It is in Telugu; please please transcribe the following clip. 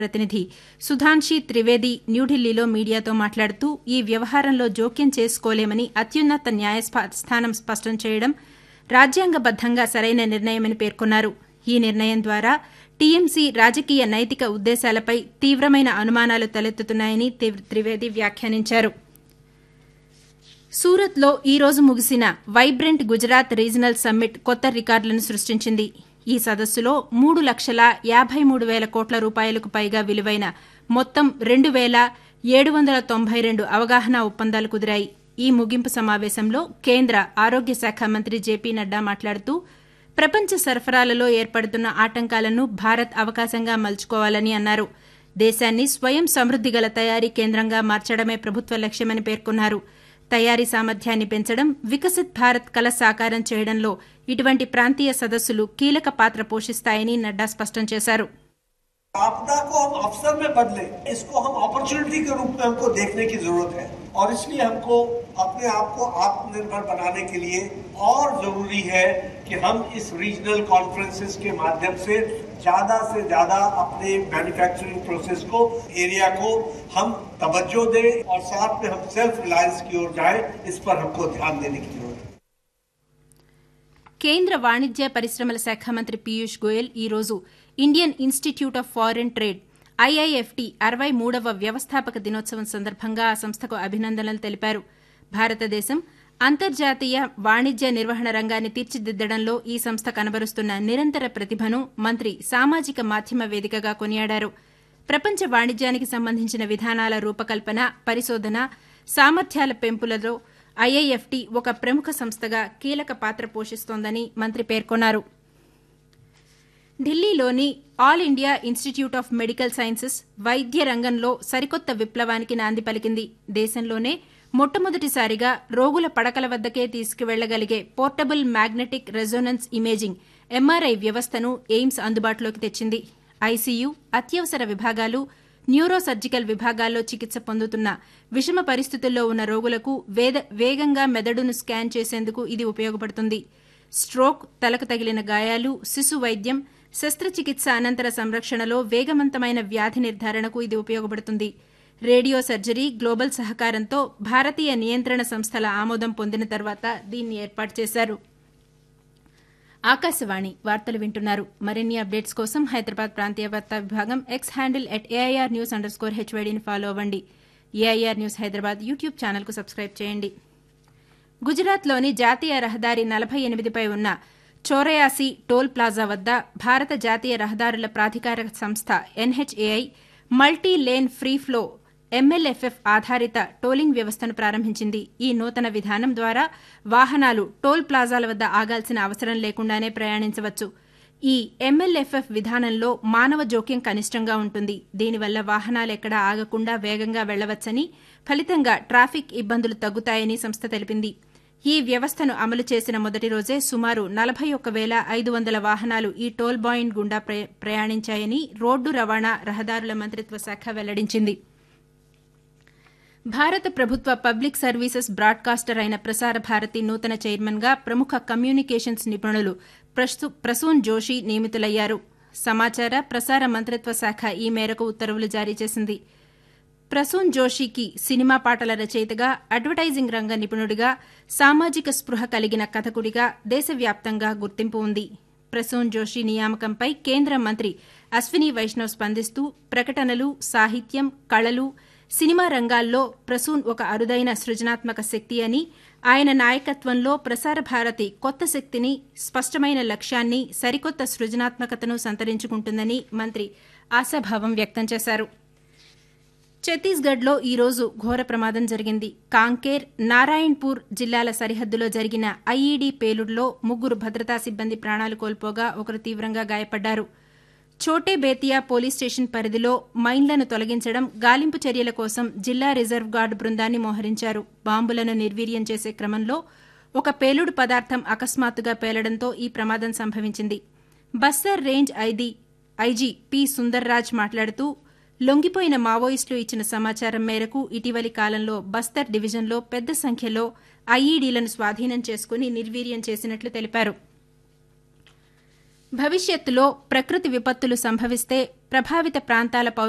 ప్రతినిధి సుధాన్షి త్రివేది న్యూఢిల్లీలో మీడియాతో మాట్లాడుతూ ఈ వ్యవహారంలో జోక్యం చేసుకోలేమని అత్యున్నత న్యాయస్థానం స్పష్టం చేయడం రాజ్యాంగబద్దంగా సరైన నిర్ణయమని పేర్కొన్నారు ఈ నిర్ణయం ద్వారా టీఎంసీ రాజకీయ నైతిక ఉద్దేశాలపై తీవ్రమైన అనుమానాలు తలెత్తుతున్నాయని త్రివేది వ్యాఖ్యానించారు సూరత్లో ఈ రోజు ముగిసిన వైబ్రెంట్ గుజరాత్ రీజనల్ సమ్మిట్ కొత్త రికార్డులను సృష్టించింది ఈ సదస్సులో మూడు లక్షల యాబై మూడు వేల కోట్ల రూపాయలకు పైగా విలువైన మొత్తం రెండు వేల ఏడు వందల తొంభై రెండు అవగాహన ఒప్పందాలు కుదిరాయి ఈ ముగింపు సమావేశంలో కేంద్ర ఆరోగ్య శాఖ మంత్రి జేపీ నడ్డా మాట్లాడుతూ ప్రపంచ సరఫరాలలో ఏర్పడుతున్న ఆటంకాలను భారత్ అవకాశంగా మలుచుకోవాలని అన్నారు దేశాన్ని స్వయం సమృద్దిగల తయారీ కేంద్రంగా మార్చడమే ప్రభుత్వ లక్ష్యమని పేర్కొన్నారు తయారీ సామర్థ్యాన్ని పెంచడం వికసిత్ భారత్ కల సాకారం చేయడంలో ఇటువంటి ప్రాంతీయ సదస్సులు కీలక పాత్ర పోషిస్తాయని నడ్డా స్పష్టం చేశారు आपदा को हम अवसर में बदले इसको हम अपॉर्चुनिटी के रूप में हमको देखने की जरूरत है और इसलिए हमको अपने आप को आत्मनिर्भर बनाने के लिए और जरूरी है कि हम इस रीजनल कॉन्फ्रेंसेस के माध्यम से ज्यादा से ज्यादा अपने मैन्युफैक्चरिंग प्रोसेस को एरिया को हम तवज्जो दें और साथ में हम सेल्फ रिलायंस की ओर जाएं इस पर हमको ध्यान देने की जरूरत है కేంద్ర వాణిజ్య పరిశ్రమల శాఖ మంత్రి పీయూష్ గోయల్ ఈ రోజు Indian institute of foreign trade IIFT అరవై మూడవ వ్యవస్థాపక దినోత్సవం సందర్భంగా ఆ సంస్థకు అభినందనలు తెలిపారు భారతదేశం అంతర్జాతీయ వాణిజ్య నిర్వహణ రంగాన్ని తీర్చిదిద్దడంలో ఈ సంస్థ కనబరుస్తున్న నిరంతర ప్రతిభను మంత్రి సామాజిక మాధ్యమ వేదికగా కొనియాడారు ప్రపంచ వాణిజ్యానికి సంబంధించిన విధానాల రూపకల్పన పరిశోధన సామర్థ్యాల పెంపులలో ఐఐఎఫ్టి ఒక ప్రముఖ సంస్థగా కీలక పాత్ర పోషిస్తోందని మంత్రి పేర్కొన్నారు ఢిల్లీలోని all India institute of medical sciences వైద్య రంగంలో సరికొత్త విప్లవానికి నాంది పలికింది దేశంలోనే మొట్టమొదటిసారిగా రోగుల పడకల వద్దకే తీసుకువెళ్లగలిగే portable magnetic resonance imaging MRI వ్యవస్థను ఎయిమ్స్ అందుబాటులోకి తెచ్చింది ఐసీయూ అత్యవసర విభాగాలు న్యూరో సర్జికల్ విభాగాల్లో చికిత్స పొందుతున్న విషమ పరిస్థితుల్లో ఉన్న రోగులకు వేగంగా మెదడును స్కాన్ చేసేందుకు ఇది ఉపయోగపడుతుంది స్ట్రోక్ తలకు తగిలిన గాయాలు శిశు వైద్యం శస్త్రచికిత్స అనంతర సంరక్షణలో వేగవంతమైన వ్యాధి నిర్ధారణకు ఇది ఉపయోగపడుతుంది రేడియో సర్జరీ గ్లోబల్ సహకారంతో భారతీయ నియంత్రణ సంస్థల ఆమోదం పొందిన తర్వాత దీన్ని ఏర్పాటు చేశారు ఆకాశవాణి వార్తలు వింటున్నారు మరిన్ని అప్డేట్స్ కోసం హైదరాబాద్ ప్రాంతీయ వార్తా విభాగం X handle at AIR news under score హెచ్వైడీని ఫాలో అవ్వండి ఏఐఆర్ న్యూస్ హైదరాబాద్ యూట్యూబ్ ఛానల్కు సబ్స్క్రైబ్ చేయండి గుజరాత్లోని జాతీయ రహదారి నలభై ఎనిమిదిపై ఉన్న చోరయాసి టోల్ ప్లాజా వద్ద భారత జాతీయ రహదారుల ప్రాధికార సంస్థ NHAI multi lane free flow MLFF ఆధారిత టోలింగ్ వ్యవస్థను ప్రారంభించింది ఈ నూతన విధానం ద్వారా వాహనాలు టోల్ ప్లాజాల వద్ద ఆగాల్సిన అవసరం లేకుండానే ప్రయాణించవచ్చు ఈ ఎంఎల్ఎఫ్ఎఫ్ విధానంలో మానవ జోక్యం కనిష్టంగా ఉంటుంది దీనివల్ల వాహనాలు ఎక్కడా ఆగకుండా వేగంగా వెళ్లవచ్చని ఫలితంగా ట్రాఫిక్ ఇబ్బందులు తగ్గుతాయని సంస్థ తెలిపింది ఈ వ్యవస్థను అమలు చేసిన మొదటి రోజే సుమారు నలభై ఒక్క వేల ఐదు వందల వాహనాలు ఈ టోల్ బాయింట్ గుండా ప్రయాణించాయని రోడ్డు రవాణా రహదారుల మంత్రిత్వ శాఖ వెల్లడించింది భారత ప్రభుత్వ పబ్లిక్ సర్వీసెస్ బ్రాడ్కాస్టర్ అయిన ప్రసార భారతి నూతన చైర్మన్గా ప్రముఖ కమ్యూనికేషన్స్ నిపుణులు ప్రసూన్ జోషి నియమితులయ్యారు సమాచార ప్రసార మంత్రిత్వ శాఖ ఈ మేరకు ఉత్తర్వులు జారీ చేసింది ప్రసూన్ జోషికి సినిమా పాటల రచయితగా అడ్వర్టైజింగ్ రంగ నిపుణుడిగా సామాజిక స్పృహ కలిగిన కథకుడిగా దేశవ్యాప్తంగా గుర్తింపు ఉంది ప్రసూన్ జోషి నియామకంపై కేంద్ర మంత్రి అశ్విని వైష్ణవ్ స్పందిస్తూ ప్రకటనలు సాహిత్యం కళలు సినిమా రంగాల్లో ప్రసూన్ ఒక అరుదైన సృజనాత్మక శక్తి అని ఆయన నాయకత్వంలో ప్రసార భారతి కొత్త శక్తిని స్పష్టమైన లక్ష్యాన్ని సరికొత్త సృజనాత్మకతను సంతరించుకుంటుందని మంత్రి ఆశాభావం వ్యక్తం చేశారు ఛత్తీస్గఢ్లో ఈ రోజు ఘోర ప్రమాదం జరిగింది కాంకేర్ నారాయణపూర్ జిల్లాల సరిహద్దులో జరిగిన ఐఈడీ పేలుడులో ముగ్గురు భద్రతా సిబ్బంది ప్రాణాలు కోల్పోగా ఒకరు తీవ్రంగా గాయపడ్డారు చోటే బేతియా పోలీస్ స్టేషన్ పరిధిలో మైన్లను తొలగించడం గాలింపు చర్యల కోసం జిల్లా రిజర్వ్ గార్డు బృందాన్ని మోహరించారు బాంబులను నిర్వీర్యం చేసే క్రమంలో ఒక పేలుడు పదార్థం అకస్మాత్తుగా పేలడంతో ఈ ప్రమాదం సంభవించింది బస్తర్ రేంజ్ ఐది ఐజీ పి సుందర్రాజ్ మాట్లాడుతూ లొంగిపోయిన మావోయిస్టులు ఇచ్చిన సమాచారం మేరకు ఇటీవలి కాలంలో బస్తర్ డివిజన్లో పెద్ద సంఖ్యలో ఐఈడీలను స్వాధీనం చేసుకుని నిర్వీర్యం చేసినట్లు తెలిపారు భవిష్యత్తులో ప్రకృతి విపత్తులు సంభవిస్తే ప్రభావిత ప్రాంతాల